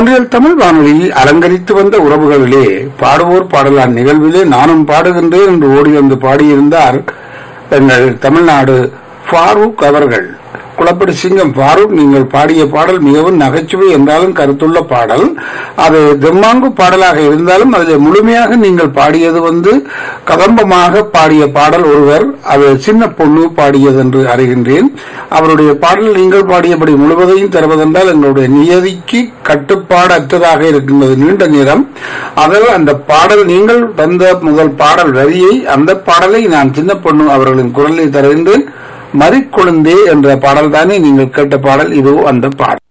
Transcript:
மொன்றியல் தமிழ் வானொலியில் அலங்கரித்து வந்த உறவுகளிலே பாடுவோர் பாடலான் நிகழ்விலே நானும் பாடுகின்றேன் என்று ஓடி வந்து பாடியிருந்தார் எங்கள் தமிழ்நாடு ஃபாரூக் அவர்கள் குளப்படி சிங்கம் ஃபாரூக் நீங்கள் பாடிய பாடல் மிகவும் நகைச்சுவை என்றாலும் கருத்துள்ள பாடல் அது தெம்மாங்கு பாடலாக இருந்தாலும் அதில் முழுமையாக நீங்கள் பாடியது வந்து கதம்பமாக பாடிய பாடல் ஒருவர் அது சின்ன பொண்ணு பாடியது என்று அறிகின்றேன் அவருடைய பாடல் நீங்கள் பாடியபடி முழுவதையும் தருவதென்றால் எங்களுடைய நியதிக்கு கட்டுப்பாடற்றதாக இருக்கின்றது நீண்ட நேரம் அதில் அந்த பாடல் நீங்கள் தந்த முதல் பாடல் வரியை அந்த பாடலை நான் சின்ன பொண்ணு அவர்களின் குரலில் தருகின்றேன் மறிக்கொழுந்தே என்ற பாடல் தானே நீங்கள் கேட்ட பாடல் இதோ அந்த பாடல்